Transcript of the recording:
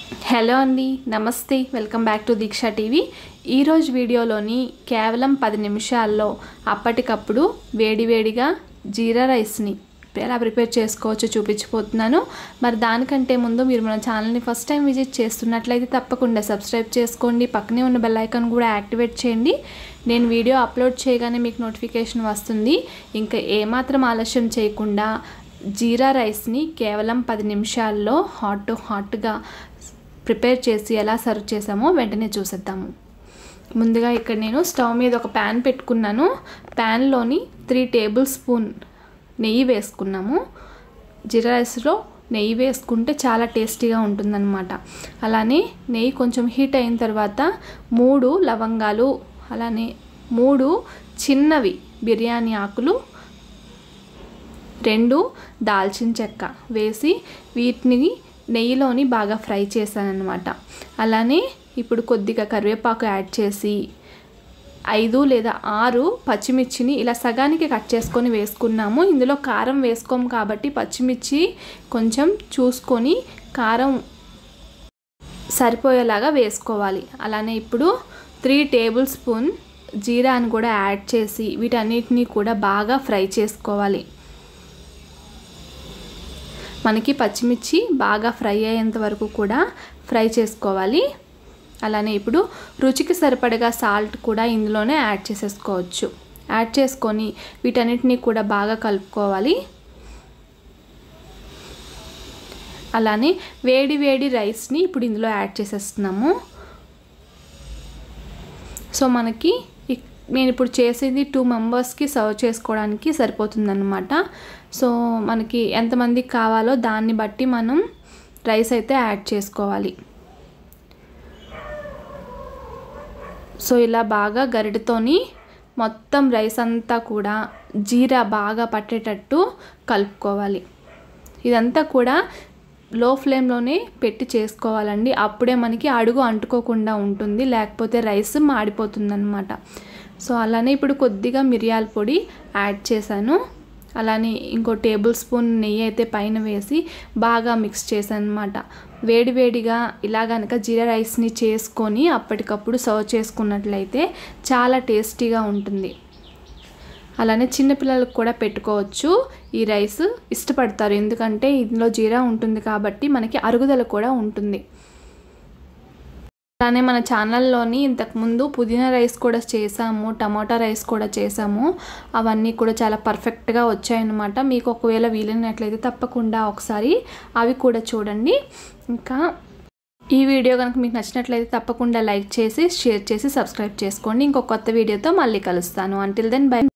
hello అండి నమస్తే welcome back to Deeksha TV ఈరోజు వీడియోలోని కేవలం పది నిమిషాల్లో అప్పటికప్పుడు వేడివేడిగా జీరా రైస్ని ఎలా ప్రిపేర్ చేసుకోవచ్చో చూపించిపోతున్నాను మరి దానికంటే ముందు మీరు మన ఛానల్ని ఫస్ట్ టైం విజిట్ చేస్తున్నట్లయితే తప్పకుండా సబ్స్క్రైబ్ చేసుకోండి పక్కనే ఉన్న బెల్ ఐకాన్ కూడా యాక్టివేట్ చేయండి నేను వీడియో అప్లోడ్ చేయగానే మీకు నోటిఫికేషన్ వస్తుంది ఇంకా ఏమాత్రం ఆలస్యం చేయకుండా జీరా రైస్ని కేవలం పది నిమిషాల్లో హాట్ హాట్గా ప్రిపేర్ చేసి ఎలా సర్వ్ చేసామో వెంటనే చూసేద్దాము ముందుగా ఇక్కడ నేను స్టవ్ మీద ఒక ప్యాన్ పెట్టుకున్నాను ప్యాన్లోని త్రీ టేబుల్ స్పూన్ నెయ్యి వేసుకున్నాము జీరా రైస్లో నెయ్యి వేసుకుంటే చాలా టేస్టీగా ఉంటుందన్నమాట అలానే నెయ్యి కొంచెం హీట్ అయిన తర్వాత మూడు లవంగాలు అలానే మూడు చిన్నవి బిర్యానీ ఆకులు రెండు దాల్చిన చెక్క వేసి వీటిని నెయ్యిలోని బాగా ఫ్రై చేశానమాట అలానే ఇప్పుడు కొద్దిగా కరివేపాకు యాడ్ చేసి ఐదు లేదా ఆరు పచ్చిమిర్చిని ఇలా సగానికి కట్ చేసుకొని వేసుకున్నాము ఇందులో కారం వేసుకోము కాబట్టి పచ్చిమిర్చి కొంచెం చూసుకొని కారం సరిపోయేలాగా వేసుకోవాలి అలానే ఇప్పుడు త్రీ టేబుల్ స్పూన్ జీరాని కూడా యాడ్ చేసి వీటన్నిటిని కూడా బాగా ఫ్రై చేసుకోవాలి మనకి పచ్చిమిర్చి బాగా ఫ్రై అయ్యేంత వరకు కూడా ఫ్రై చేసుకోవాలి అలానే ఇప్పుడు రుచికి సరిపడగా సాల్ట్ కూడా ఇందులోనే యాడ్ చేసేసుకోవచ్చు యాడ్ చేసుకొని వీటన్నిటిని కూడా బాగా కలుపుకోవాలి అలానే వేడి వేడి రైస్ని ఇప్పుడు ఇందులో యాడ్ చేసేస్తున్నాము సో మనకి నేను ఇప్పుడు చేసేది టూ మెంబర్స్కి సర్వ్ చేసుకోవడానికి సరిపోతుందన్నమాట సో మనకి ఎంతమందికి కావాలో దాన్ని బట్టి మనం రైస్ అయితే యాడ్ చేసుకోవాలి సో ఇలా బాగా గరిటతోని మొత్తం రైస్ అంతా కూడా జీరా బాగా పట్టేటట్టు కలుపుకోవాలి ఇదంతా కూడా లో ఫ్లేమ్లోనే పెట్టి చేసుకోవాలండి అప్పుడే మనకి అడుగు అంటుకోకుండా ఉంటుంది లేకపోతే రైస్ మాడిపోతుందన్నమాట సో అలానే ఇప్పుడు కొద్దిగా మిరియాల పొడి యాడ్ చేశాను అలానే ఇంకో టేబుల్ స్పూన్ నెయ్యి అయితే పైన వేసి బాగా మిక్స్ చేశాను అనమాట వేడివేడిగా ఇలా కనుక జీరా రైస్ని చేసుకొని అప్పటికప్పుడు సర్వ్ చేసుకున్నట్లయితే చాలా టేస్టీగా ఉంటుంది అలానే చిన్నపిల్లలకు కూడా పెట్టుకోవచ్చు ఈ రైస్ ఇష్టపడతారు ఎందుకంటే ఇందులో జీరా ఉంటుంది కాబట్టి మనకి అరుగుదల కూడా ఉంటుంది అలానే మన ఛానల్లోని ఇంతకుముందు పుదీనా రైస్ కూడా చేసాము టమాటా రైస్ కూడా చేసాము అవన్నీ కూడా చాలా పర్ఫెక్ట్గా వచ్చాయన్నమాట మీకు ఒకవేళ వీలైనట్లయితే తప్పకుండా ఒకసారి అవి కూడా చూడండి ఇంకా ఈ వీడియో కనుక మీకు నచ్చినట్లయితే తప్పకుండా లైక్ చేసి షేర్ చేసి సబ్స్క్రైబ్ చేసుకోండి ఇంకో కొత్త వీడియోతో మళ్ళీ కలుస్తాను అంటిల్ దెన్ బై